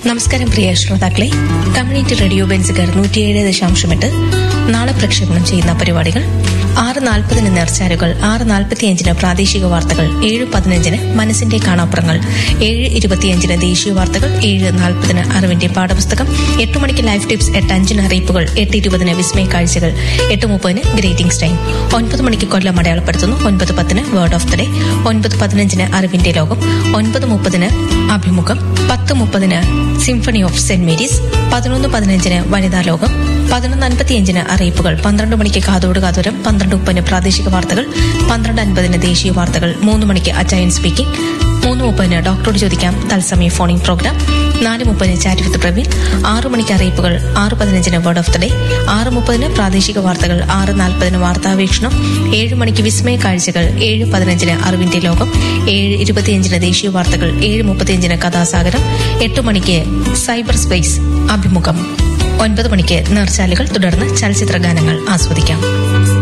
നമസ്കാരം പ്രിയ ശ്രോതാക്കളെ community radio ബെൻസുകാർ നൂറ്റിയേഴ് ദശാംശം എട്ട് നാളെ പ്രക്ഷേപണം ചെയ്യുന്ന പരിപാടികൾ ആറ് നാൽപ്പതിന് നേർച്ചാലുകൾ ആറ് നാൽപ്പത്തിയഞ്ചിന് പ്രാദേശിക വാർത്തകൾ ഏഴ് പതിനഞ്ചിന് മനസ്സിന്റെ കാണാപ്പുറങ്ങൾ ഏഴ് ഇരുപത്തിയഞ്ചിന് ദേശീയ വാർത്തകൾ ഏഴ് നാൽപ്പതിന് അറിവിന്റെ പാഠപുസ്തകം എട്ട് മണിക്ക് ലൈഫ് ടിപ്സ് എട്ട് അഞ്ചിന് അറിയിപ്പുകൾ എട്ട് ഇരുപതിന് വിസ്മയ കാഴ്ചകൾ എട്ട് മുപ്പതിന് ഗ്രേറ്റിംഗ്സ് ടൈം ഒൻപത് മണിക്ക് കൊല്ലം അടയാളപ്പെടുത്തുന്നു ഒൻപത് പത്തിന് വേർഡ് ഓഫ് ദ ഡേ ഒൻപത് പതിനഞ്ചിന് അറിവിന്റെ ലോകം ഒൻപത് മുപ്പതിന് അഭിമുഖം പത്ത് മുപ്പതിന് സിംഫണി ഓഫ് സെന്റ് മേരീസ് പതിനൊന്ന് പതിനഞ്ചിന് വനിതാ ലോകം പതിനൊന്ന് അൻപത്തിയഞ്ചിന് അറിയിപ്പുകൾ പന്ത്രണ്ട് മണിക്ക് കാതോട് കാതോരം പന്ത്രണ്ട് മുപ്പതിന് പ്രാദേശിക വാർത്തകൾ പന്ത്രണ്ട് അൻപതിന് ദേശീയ വാർത്തകൾ മൂന്ന് മണിക്ക് അച്ചായൻ സ്പീക്കിംഗ് മൂന്ന് മുപ്പതിന് ഡോക്ടറോട് ചോദിക്കാം തത്സമയ ഫോണിംഗ് പ്രോഗ്രാം നാല് മുപ്പതിന് ചാറ്റ് വിത്ത് പ്രവീൺ ആറ് മണിക്ക് അറിയിപ്പുകൾ ആറ് പതിനഞ്ചിന് വേർഡ് ഓഫ് ദ ഡേ ആറ് മുപ്പതിന് പ്രാദേശിക വാർത്തകൾ ആറ് നാൽപ്പതിന് വാർത്താവീക്ഷണം ഏഴ് മണിക്ക് വിസ്മയ കാഴ്ചകൾ ഏഴ് പതിനഞ്ചിന് അറിവിന്റെ ലോകം ഏഴ് ഇരുപത്തിയഞ്ചിന് ദേശീയ വാർത്തകൾ ഏഴ് മുപ്പത്തിയഞ്ചിന് കഥാസാഗരം എട്ട് മണിക്ക് സൈബർ സ്പേസ് അഭിമുഖം ഒൻപത് മണിക്ക് നേർച്ചാലുകൾ തുടർന്ന് ചലച്ചിത്ര ഗാനങ്ങൾ ആസ്വദിക്കാം